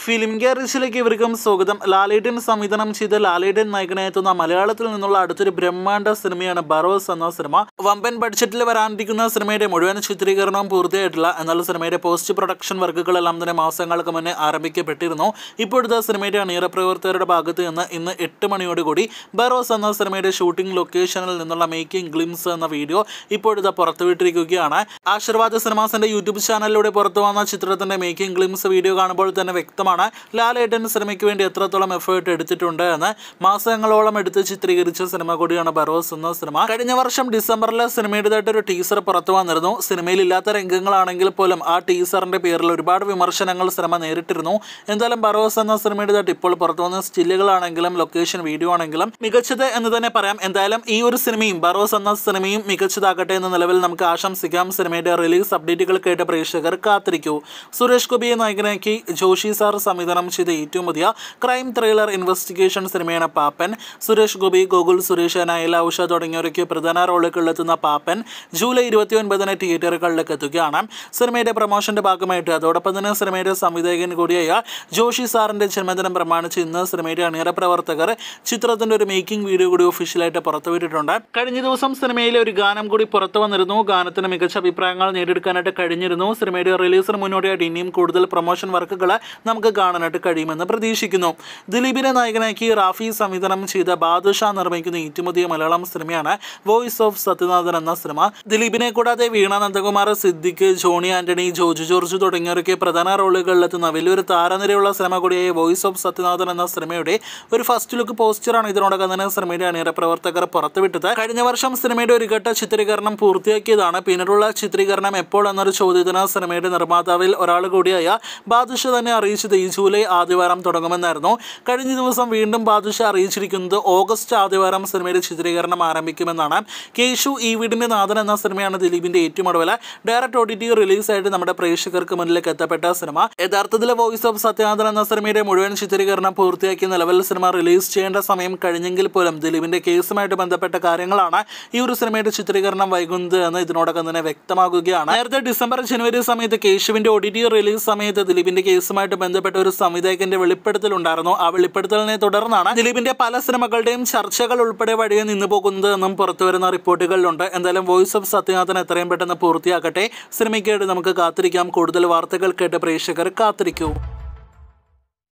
film ഗാരേജിലേക്ക് ഇവർക്കും സ്വാഗതം ലാലേട്ടൻ സംവിധാനം ചെയ്ത ലാലേട്ടൻ നായകനായെത്തുന്ന മലയാളത്തിൽ നിന്നുള്ള അടുത്തൊരു ബ്രഹ്മാണ്ഡ സിനിമയാണ് ബറോസ് എന്ന സിനിമ വമ്പൻ ബഡ്ജറ്റിൽ വരാനിരിക്കുന്ന സിനിമയുടെ മുഴുവൻ ചിത്രീകരണവും പൂർത്തിയായിട്ടില്ല എന്നാൽ സിനിമയുടെ പോസ്റ്റ് പ്രൊഡക്ഷൻ വർക്കുകളെല്ലാം തന്നെ മാസങ്ങൾക്ക് മുന്നേ ആരംഭിക്കപ്പെട്ടിരുന്നു ഇപ്പോഴത്തെ സിനിമയുടെ അണിയറ പ്രവർത്തകരുടെ ഭാഗത്ത് നിന്ന് ഇന്ന് എട്ട് മണിയോടുകൂടി ബറോസ് എന്ന സിനിമയുടെ ഷൂട്ടിംഗ് ലൊക്കേഷനിൽ നിന്നുള്ള മേക്കിംഗ് ഗ്ലിംസ് എന്ന വീഡിയോ ഇപ്പോഴത്തെ പുറത്തുവിട്ടിരിക്കുകയാണ് ആശീർവാദ് സിനിമാസിന്റെ യൂട്യൂബ് ചാനലിലൂടെ പുറത്തു വന്ന ചിത്രത്തിന്റെ മേക്കിംഗ് ഗ്ലിംസ് വീഡിയോ കാണുമ്പോൾ തന്നെ വ്യക്തമാണ് ലാലേട്ടൻ സിനിമയ്ക്ക് വേണ്ടി എത്രത്തോളം എഫേർട്ട് എടുത്തിട്ടുണ്ട് എന്ന് മാസങ്ങളോളം എടുത്ത് ചിത്രീകരിച്ച സിനിമ കൂടിയാണ് ബറോസ് എന്ന സിനിമ കഴിഞ്ഞ വർഷം ഡിസംബറിൽ സിനിമയുടേതായിട്ട് ഒരു ടീസർ പുറത്തു വന്നിരുന്നു സിനിമയിൽ ഇല്ലാത്ത രംഗങ്ങളാണെങ്കിൽ പോലും ആ ടീസറിന്റെ പേരിൽ ഒരുപാട് വിമർശനങ്ങൾ സിനിമ നേരിട്ടിരുന്നു എന്തായാലും ബറോസ് എന്ന സിനിമയുടേതായിട്ട് ഇപ്പോൾ പുറത്തു വന്ന സ്റ്റില്ലുകളാണെങ്കിലും ലൊക്കേഷൻ വീഡിയോ ആണെങ്കിലും മികച്ചത് എന്ന് തന്നെ പറയാം എന്തായാലും ഈ ഒരു സിനിമയും ബറോസ് എന്ന സിനിമയും മികച്ചതാകട്ടെ എന്ന നിലവിൽ നമുക്ക് ആശംസിക്കാം സിനിമയുടെ റിലീസ് അപ്ഡേറ്റുകൾ കേട്ട പ്രേക്ഷകർ കാത്തിരിക്കൂ സുരേഷ് ഗോപിയെ നായകനാക്കി ജോഷി സാർ സംവിധാനം ചെയ്ത ഏറ്റവും പുതിയ ക്രൈം ത്രില്ലർ ഇൻവെസ്റ്റിഗേഷൻ സിനിമയാണ് പാപ്പൻ സുരേഷ് ഗോപി ഗോകുൽ സുരേഷ് നയല ഉഷ തുടങ്ങിയവരൊക്കെ പ്രധാന റോളുകളിലെത്തുന്ന പാപ്പൻ ജൂലൈ ഇരുപത്തി ഒൻപതിന് തിയേറ്ററുകളിലേക്ക് എത്തുകയാണ് സിനിമയുടെ പ്രൊമോഷന്റെ ഭാഗമായിട്ട് അതോടൊപ്പം തന്നെ സിനിമയുടെ സംവിധായകൻ കൂടിയായ ജോഷി സാറിന്റെ ജന്മദിനം പ്രമാണിച്ച് ഇന്ന് സിനിമയുടെ അണിയറ പ്രവർത്തകർ ചിത്രത്തിന്റെ ഒരു മേക്കിംഗ് വീഡിയോ കൂടി ഒഫീഷ്യലായിട്ട് പുറത്തുവിട്ടിട്ടുണ്ട് കഴിഞ്ഞ ദിവസം സിനിമയിലെ ഒരു ഗാനം കൂടി പുറത്തു വന്നിരുന്നു ഗാനത്തിന് മികച്ച അഭിപ്രായങ്ങൾ നേടിയെടുക്കാനായിട്ട് കഴിഞ്ഞിരുന്നു സിനിമയുടെ റിലീസിന് മുന്നോടിയായിട്ട് ഇനിയും കൂടുതൽ പ്രൊമോഷൻ വർക്കുകൾ നമുക്ക് കാണാനായിട്ട് കഴിയുമെന്ന് പ്രതീക്ഷിക്കുന്നു ദിലീപിനെ നായകനാക്കി റാഫി സംവിധാനം ചെയ്ത ബാദുഷാ നിർമ്മിക്കുന്ന ഏറ്റവും പുതിയ മലയാളം സിനിമയാണ് വോയിസ് ഓഫ് സത്യനാഥൻ എന്ന സിനിമ ദിലീപിനെ കൂടാതെ വീണ നന്ദകുമാർ സിദ്ദിഖ് ജോണി ആന്റണി ജോർജ് ജോർജ് തുടങ്ങിയവരൊക്കെ പ്രധാന റോളുകളിലെത്തുന്ന വലിയൊരു താരനിരയുള്ള സിനിമ കൂടിയായ വോയിസ് ഓഫ് സത്യനാഥൻ എന്ന സിനിമയുടെ ഒരു ഫസ്റ്റ് ലുക്ക് പോസ്റ്ററാണ് ഇതിനോടകം തന്നെ സിനിമയുടെ അണിയറ പ്രവർത്തകർ പുറത്തുവിട്ടത് കഴിഞ്ഞ വർഷം സിനിമയുടെ ഒരു ഘട്ട ചിത്രീകരണം പൂർത്തിയാക്കിയതാണ് പിന്നീടുള്ള ചിത്രീകരണം എപ്പോൾ എന്നൊരു ചോദ്യത്തിന് സിനിമയുടെ നിർമ്മാതാവിൽ ഒരാൾ കൂടിയായ ബാദുഷ തന്നെ അറിയിച്ചത് ഈ ജൂലൈ ആദ്യവാരം തുടങ്ങുമെന്നായിരുന്നു കഴിഞ്ഞ ദിവസം വീണ്ടും ബാദുഷ അറിയിച്ചിരിക്കുന്നത് ഓഗസ്റ്റ് ആദ്യവാരം സിനിമയുടെ ചിത്രീകരണം ആരംഭിക്കുമെന്നാണ് കേശു ഈ വീടിന്റെ നാഥൻ എന്ന സിനിമയാണ് ദിലീപിന്റെ ഏറ്റവും ഒടുവിൽ ഡയറക്റ്റ് ഒ ടി ടി റിലീസായിട്ട് നമ്മുടെ പ്രേക്ഷകർക്ക് മുന്നിലേക്ക് എത്തപ്പെട്ട സിനിമ യഥാർത്ഥത്തിൽ വോയിസ് ഓഫ് സത്യനാഥൻ എന്ന സിനിമയുടെ മുഴുവൻ ചിത്രീകരണം പൂർത്തിയാക്കിയ നിലവിൽ സിനിമ റിലീസ് ചെയ്യേണ്ട സമയം കഴിഞ്ഞെങ്കിൽ പോലും ദിലീപിന്റെ കേസുമായിട്ട് ബന്ധപ്പെട്ട കാര്യങ്ങളാണ് ഈ ഒരു സിനിമയുടെ ചിത്രീകരണം വൈകുന്നത് എന്ന് ഇതിനോടകം തന്നെ വ്യക്തമാകുകയാണ് നേരത്തെ ഡിസംബർ ജനുവരി സമയത്ത് കേശുവിന്റെ ഒ ടി ടി റിലീസ് സമയത്ത് ദിലീപിന്റെ കേസുമായിട്ട് ബന്ധപ്പെട്ട ഒരു സംവിധായകന്റെ വെളിപ്പെടുത്തലുണ്ടായിരുന്നു ആ വെളിപ്പെടുത്തലിനെ തുടർന്നാണ് ദിലീപിന്റെ പല സിനിമകളുടെയും ചർച്ചകൾ ഉൾപ്പെടെ വഴിയെ നിന്നു പോകുന്നത് എന്നും പുറത്തുവരുന്ന റിപ്പോർട്ടുകളിലുണ്ട് എന്തായാലും വോയിസ് ഓഫ് സത്യനാഥൻ എത്രയും പെട്ടെന്ന് പൂർത്തിയാക്കട്ടെ സിനിമയ്ക്കായിട്ട് നമുക്ക് കാത്തിരിക്കാം കൂടുതൽ വാർത്തകൾ കേട്ട് പ്രേക്ഷകർ കാത്തിരിക്കൂ